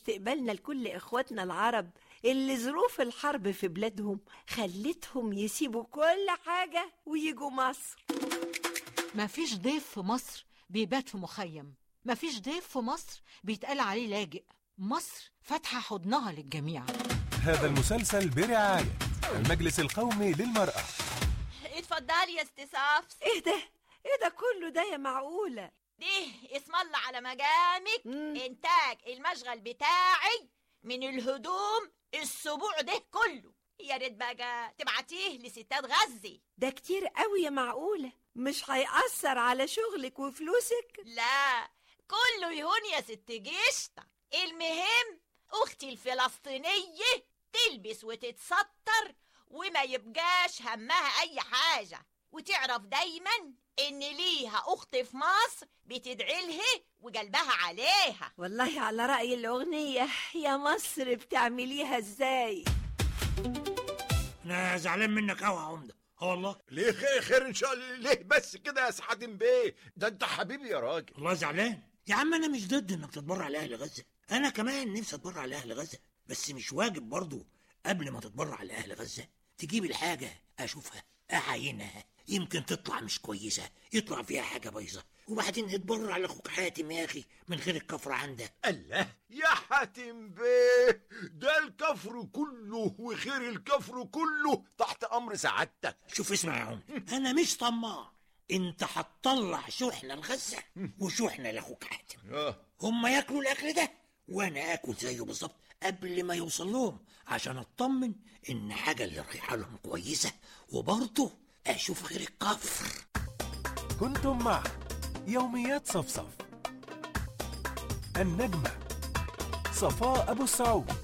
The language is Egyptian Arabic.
استقبالنا لكل إخواتنا العرب اللي ظروف الحرب في بلادهم خلتهم يسيبوا كل حاجة ويجوا مصر مفيش ضيف في مصر بيبات في مخيم مفيش ضيف في مصر بيتقال عليه لاجئ مصر فاتحة حضنها للجميع هذا المسلسل برعاية المجلس القومي للمرأة اتفضلي يا استساف إيه ده؟ إيه ده كله ده يا معقولة؟ دي اسم الله على مجامك مم. انتاج المشغل بتاعي من الهدوم السبوع ده كله يا ريت بقى تبعتيه لستات غزة ده كتير قوي يا معقولة مش هيأثر على شغلك وفلوسك؟ لا كله يهون يا ست جشطة المهم اختي الفلسطينية تلبس وتتستر وما يبقاش همها اي حاجة وتعرف دايما ان ليها اخت في مصر بتدعي لها وقلبها عليها والله على رأي الأغنية يا مصر بتعمليها إزاي؟ انا زعلان منك قوي يا عمده اه والله ليه خير خير ان شاء الله ليه بس كده يا سعادين بيه ده انت حبيبي يا راجل والله زعلان يا عم انا مش ضد انك تتبرع لاهل غزه انا كمان نفسي اتبرع لاهل غزه بس مش واجب برضو قبل ما تتبرع لاهل غزه تجيب الحاجه اشوفها اعاينها يمكن تطلع مش كويسه يطلع فيها حاجه بايظه وبعدين اتبرع لاخوك حاتم يا اخي من غير الكفر عندك الله يا حاتم بيه ده الكفر كله وخير الكفر كله تحت امر سعادتك شوف اسمع يا عم انا مش طماع انت هتطلع شحنه لغزه وشحنه لاخوك حاتم اه هم ياكلوا الاكل ده وانا اكل زيه بالظبط قبل ما يوصل لهم عشان اطمن ان حاجه اللي رايحه لهم كويسه وبرضه اشوف غير الكفر كنتم مع يوميات صفصف النجمة صفاء أبو السعود